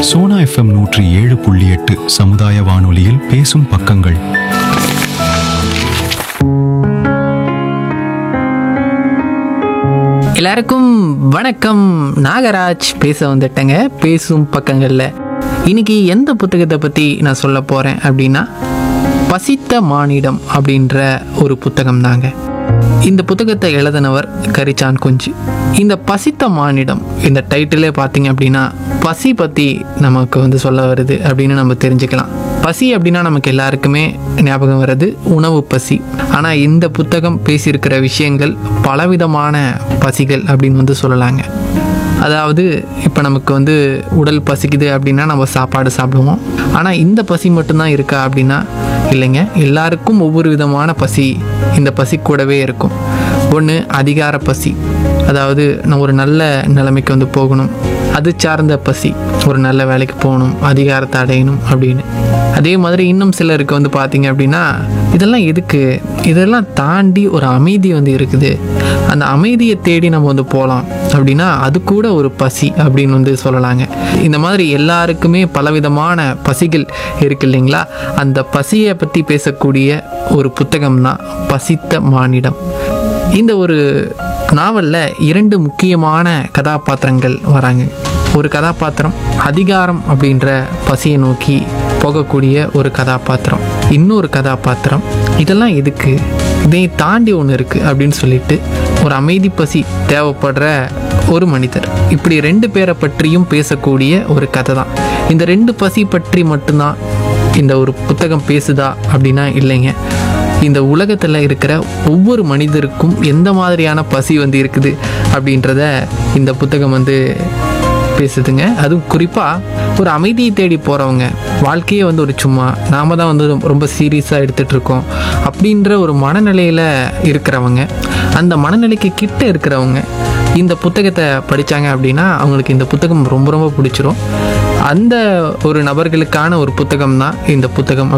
Sona FM நூற்றி ஏழு புள்ளி எட்டு சமுதாய வானொலியில் பேசும் பக்கங்கள் எல்லாருக்கும் வணக்கம் நாகராஜ் பேச வந்துட்டேங்க பேசும் பக்கங்களில் இன்னைக்கு எந்த புத்தகத்தை பற்றி நான் சொல்ல போகிறேன் அப்படின்னா பசித்த மானிடம் அப்படின்ற ஒரு புத்தகம் தாங்க இந்த புத்தகத்தை எழுதினவர் கரிச்சான் குஞ்சு இந்த பசித்த மானிடம் இந்த டைட்டிலே பார்த்தீங்க அப்படின்னா பசி பற்றி நமக்கு வந்து சொல்ல வருது அப்படின்னு நம்ம தெரிஞ்சுக்கலாம் பசி அப்படின்னா நமக்கு எல்லாருக்குமே ஞாபகம் வர்றது உணவு பசி ஆனால் இந்த புத்தகம் பேசியிருக்கிற விஷயங்கள் பலவிதமான பசிகள் அப்படின்னு வந்து சொல்லலாங்க அதாவது இப்போ நமக்கு வந்து உடல் பசிக்குது அப்படின்னா நம்ம சாப்பாடு சாப்பிடுவோம் ஆனால் இந்த பசி மட்டும்தான் இருக்கா அப்படின்னா இல்லைங்க எல்லாருக்கும் ஒவ்வொரு விதமான பசி இந்த பசி கூடவே இருக்கும் ஒன்று அதிகார பசி அதாவது நான் ஒரு நல்ல நிலைமைக்கு வந்து போகணும் அது சார்ந்த பசி ஒரு நல்ல வேலைக்கு போகணும் அதிகாரத்தை அடையணும் அப்படின்னு அதே மாதிரி இன்னும் சிலருக்கு வந்து பார்த்தீங்க அப்படின்னா இதெல்லாம் எதுக்கு இதெல்லாம் தாண்டி ஒரு அமைதி வந்து இருக்குது அந்த அமைதியை தேடி நம்ம வந்து போகலாம் அப்படின்னா அது கூட ஒரு பசி அப்படின்னு வந்து சொல்லலாங்க இந்த மாதிரி எல்லாருக்குமே பலவிதமான பசிகள் இருக்கு இல்லைங்களா அந்த பசியை பற்றி பேசக்கூடிய ஒரு புத்தகம் தான் பசித்த மானிடம் இந்த ஒரு நாவலில் இரண்டு முக்கியமான கதாபாத்திரங்கள் வராங்க ஒரு கதாபாத்திரம் அதிகாரம் அப்படின்ற பசியை நோக்கி போகக்கூடிய ஒரு கதாபாத்திரம் இன்னொரு கதாபாத்திரம் இதெல்லாம் எதுக்கு இதை தாண்டி ஒன்று இருக்குது அப்படின்னு சொல்லிட்டு ஒரு அமைதி பசி தேவைப்படுற ஒரு மனிதர் இப்படி ரெண்டு பேரை பற்றியும் பேசக்கூடிய ஒரு கதை தான் இந்த ரெண்டு பசி பற்றி மட்டும்தான் இந்த ஒரு புத்தகம் பேசுதா அப்படின்னா இல்லைங்க இந்த உலகத்தில் இருக்கிற ஒவ்வொரு மனிதருக்கும் எந்த மாதிரியான பசி வந்து இருக்குது அப்படின்றத இந்த புத்தகம் வந்து பேசுதுங்க அதுவும் குறிப்பாக ஒரு அமைதியை தேடி போகிறவங்க வாழ்க்கையே வந்து ஒரு சும்மா நாம தான் வந்து ரொம்ப- ரொம்ப சீரியஸாக எடுத்துகிட்டு இருக்கோம் அப்படின்ற ஒரு மனநிலையில் இருக்கிறவங்க அந்த மனநிலைக்கு கிட்ட இருக்கிறவங்க இந்த புத்தகத்தை படித்தாங்க அப்படின்னா அவங்களுக்கு இந்த புத்தகம் ரொம்ப ரொம்ப பிடிச்சிரும் அந்த ஒரு நபர்களுக்கான ஒரு புத்தகம் தான் இந்த புத்தகம்